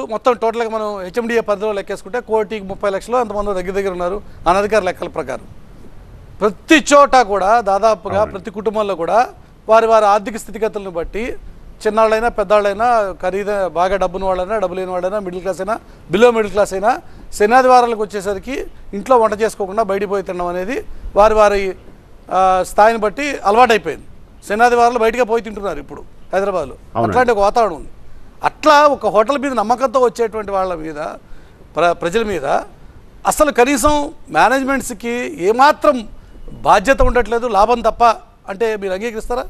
మొత్తం టోటల్గా మనం హెచ్ఎండిఏ పరిధిలో లెక్కేసుకుంటే కోటికి ముప్పై లక్షలు అంతమంది దగ్గర దగ్గర ఉన్నారు అనధికార లెక్కల ప్రకారం ప్రతి చోట కూడా దాదాపుగా ప్రతి కుటుంబంలో కూడా వారి వారి ఆర్థిక స్థితిగతులను బట్టి చిన్నాళ్ళైనా పెద్దాళ్ళైనా ఖరీదైన బాగా డబ్బున్న వాళ్ళైనా డబ్బు లేని వాళ్ళైనా మిడిల్ క్లాస్ అయినా బిలో మిడిల్ క్లాస్ అయినా శనాదివారాలకు వచ్చేసరికి ఇంట్లో వంట చేసుకోకుండా బయటికి పోయి తినడం అనేది వారి వారి ఆ, స్థాయిని బట్టి అలవాటైపోయింది శనాదివారాలు బయటకే పోయి తింటున్నారు ఇప్పుడు హైదరాబాద్లో అవునండి. అట్లాంటి ఒక వాతావరణం ఉంది అట్లా ఒక హోటల్ మీద నమ్మకంతో వచ్చేటువంటి వాళ్ళ మీద ప్ర ప్రజల మీద అసలు కనీసం మేనేజ్మెంట్స్కి ఏమాత్రం బాధ్యత ఉండట్లేదు లాభం తప్ప అంటే మీరు అంగీకరిస్తారా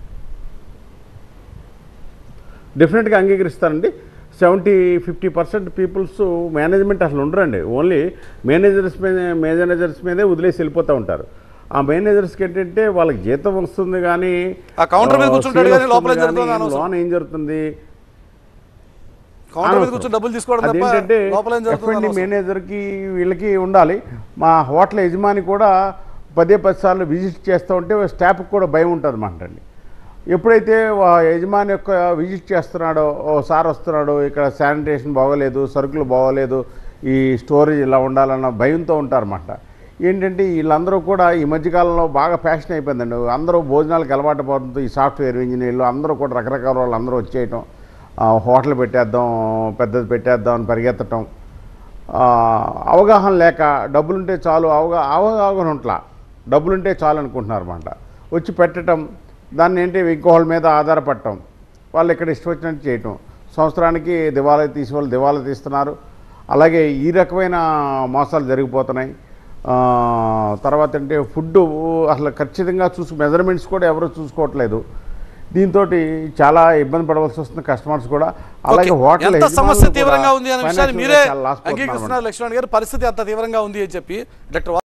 డెఫినెట్గా అంగీకరిస్తారండి seventy fifty percent peoples management అసలు ఉండరండి ఓన్లీ మేనేజర్స్ మీద మేనేజర్స్ మీదే వదిలేసి వెళ్ళిపోతూ ఉంటారు ఆ మేనేజర్స్కి ఏంటంటే వాళ్ళకి జీతం వస్తుంది కానీ ఆ counter మీద ఆ, కూర్చుంటాడు sale కానీ లోపల ఏం వస్తుంది జరుగుతుందో కానీ అనవసరం. లోన్ ఏం జరుగుతుంది కౌంటర్ మీద అనవసరం. కూర్చొని డబ్బులు తీసుకోవడం తప్ప అదేంటంటే లోపల ఏం జరుగుతుందో ఎఫ్ఎండి అనవసరం. మేనేజర్కి వీళ్ళకి ఉండాలి మా హోటల్ యజమాని కూడా పదే పది సార్లు విజిట్ చేస్తూ ఉంటే స్టాఫ్కి కూడా భయం ఉంటుంది అండి ఎప్పుడైతే వా యజమాని యొక్క విజిట్ చేస్తున్నాడో ఓ సార్ వస్తున్నాడు ఇక్కడ శానిటేషన్ బాగోలేదు సరుకులు బాగోలేదు ఈ స్టోరేజ్ ఇలా ఉండాలన్న భయంతో ఉంటారన్నమాట ఏంటంటే వీళ్ళందరూ కూడా ఈ మధ్యకాలంలో బాగా ఫ్యాషన్ అయిపోయిందండి అందరూ భోజనాలకు అలవాటు పడుతుంది ఈ సాఫ్ట్వేర్ ఇంజనీర్లు అందరూ కూడా రకరకాల వాళ్ళు అందరూ వచ్చేయటం ఆ, హోటల్ పెట్టేద్దాం పెద్దది పెట్టేద్దాం అని పరిగెత్తటం ఆ, అవగాహన లేక డబ్బులుంటే చాలు అవగా అవగాహన ఉంట్లా డబ్బులుంటే చాలు అనుకుంటున్నారు అన్నమాట వచ్చి పెట్టడం దాన్ని ఏంటి ఇంకోళ్ళ మీద ఆధారపడటం వాళ్ళు ఇక్కడ ఇష్టం వచ్చినట్టు చేయటం సంవత్సరానికి దివాలా తీసి వాళ్ళు దివాలా తీస్తున్నారు అలాగే ఈ రకమైన మోసాలు జరిగిపోతున్నాయి ఆ, తర్వాత అంటే ఫుడ్ అసలు ఖచ్చితంగా చూసు మెజర్మెంట్స్ కూడా ఎవరు చూసుకోవట్లేదు దీంతో చాలా ఇబ్బంది పడవలసి వస్తుంది కస్టమర్స్ కూడా అలాగే ఓకే. హోటల్ ఎంత యజమానులు సమస్య కూడా తీవ్రంగా ఉంది అనే విషయాన్ని financial మీరే గా చాలా loss పోతున్నారు అంగీకరిస్తున్నారు లక్ష్మణ్ గారు పరిస్థితి అంత తీవ్రంగా ఉంది అని చెప్పి డాక్టర్